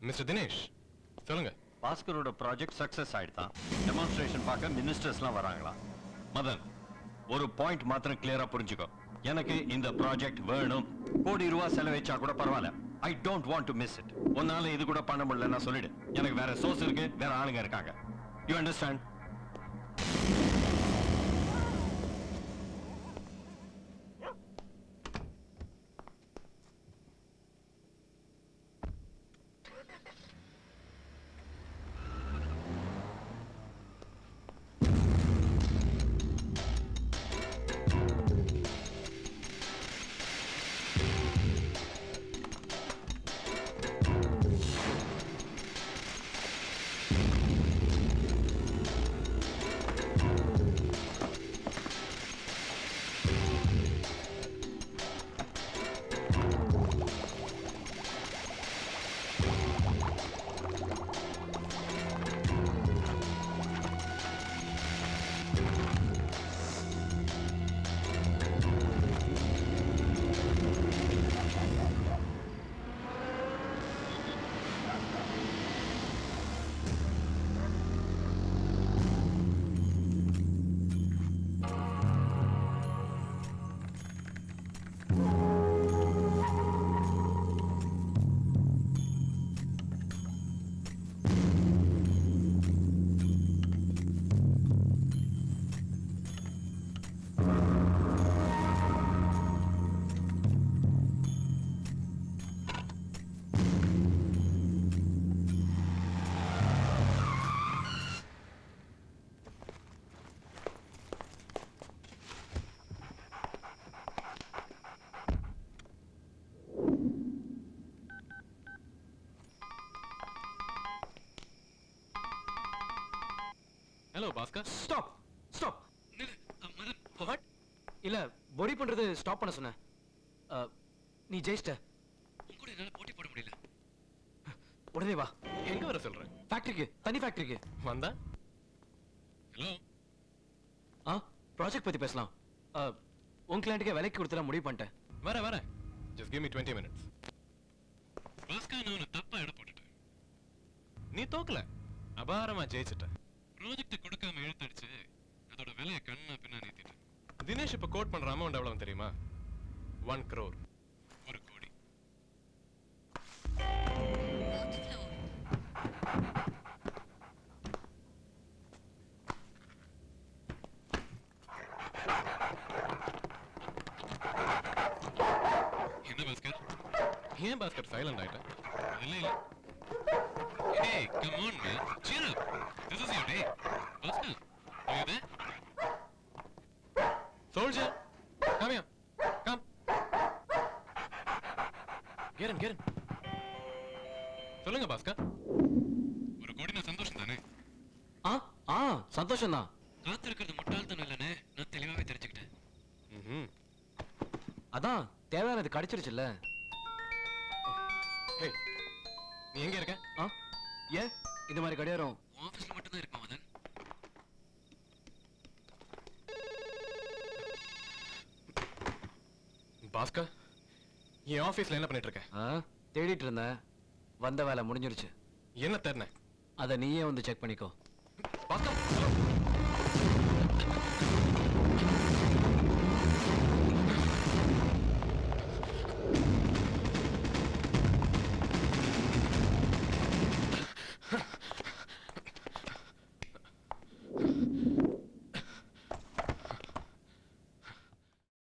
Mister Dinesh சொல்லுங்க பாஸ்கரோட project success ஆயிடுதான் டெமான்ஸ்ட்ரேஷன் பார்க்க மினிஸ்டர்ஸ்லாம் வராங்களாம் மதன் ஒரு பாயிண்ட் மாத்திரம் கிளியரா புரிஞ்சுக்கோ எனக்கு இந்த ப்ராஜெக்ட் வேணும் கோடி ரூபாய் செலவழிச்சா கூட பரவாயில்ல I don't want to miss it உன்னால இது கூட பண்ண முடியலன்னா சொல்லிடு எனக்கு வேற சோர்ஸ் இருக்கு வேற ஆளுங்க இருக்காங்க you understand hello Bhaskar stop stop Madan what இல்ல பொடி பண்றது ஸ்டாப் பண்ண சொன்னேன் அஹ், நீ ஜெயிச்சிட்ட உன் கூட என்னால போட்டி போட முடியல உடனே வா எங்க வர சொல்றேன் ஃபேக்டரிக்கு தனி ஃபேக்டரிக்கு வந்தா ஹலோ ஆ ப்ராஜெக்ட் பத்தி பேசலாம் அஹ், உன் கிளைண்ட்டுக்கு விலைக்கு கொடுத்துலாம் முடிவு பண்ணிட்டேன் வர வர just give me 20 minutes Bhaskar நான் உன்னை தப்பா இட போட்டுட்டேன் நீ தோக்கல அபாரமா ஜெயிச்சிட்ட ப்ராஜெக்ட் கொடுக்காம இழுத்தடிச்சு அதோட விலையை கண்ணா பின்னா நீத்திட்டேன் தினேஷ் இப்ப கோட் பண்ற அமௌண்ட் எவ்வளவு தெரியுமா ஒன் crore ஒரு கோடி என்ன பாஸ்கர் ஏன் பாஸ்கர் சைலண்ட் ஆயிட்ட இல்ல இல்ல Hey, come on, man. Cheer up. This is your day. Pascal, are you there? Soldier, come here. Come. Get in, get in. சொல்லுங்க பாஸ்கர் ஒரு கோடினா சந்தோஷம் தானே ஆ ஆ சந்தோஷம் தான் காத்திருக்கிறது முட்டாள்தனம் இல்லைன்னு நான் தெளிவாவே தெரிஞ்சுக்கிட்டேன் ம்ஹும். அதான் தேவையானது கிடைச்சிருச்சுல்ல Hey, நீ எங்க இருக்க ஆ ஏன் இந்த மாதிரி கடியாரம் உன் ஆஃபீஸ்ல மட்டும்தான் இருப்பான் மதன் பாஸ்கர் என் ஆபீஸ்ல என்ன பண்ணிட்டு இருக்க ஆ தேடிட்டு இருந்தேன் வந்த வேலை முடிஞ்சிருச்சு என்ன தேர்ன அதை நீயே வந்து செக் பண்ணிக்கோ பாஸ்கர் hello.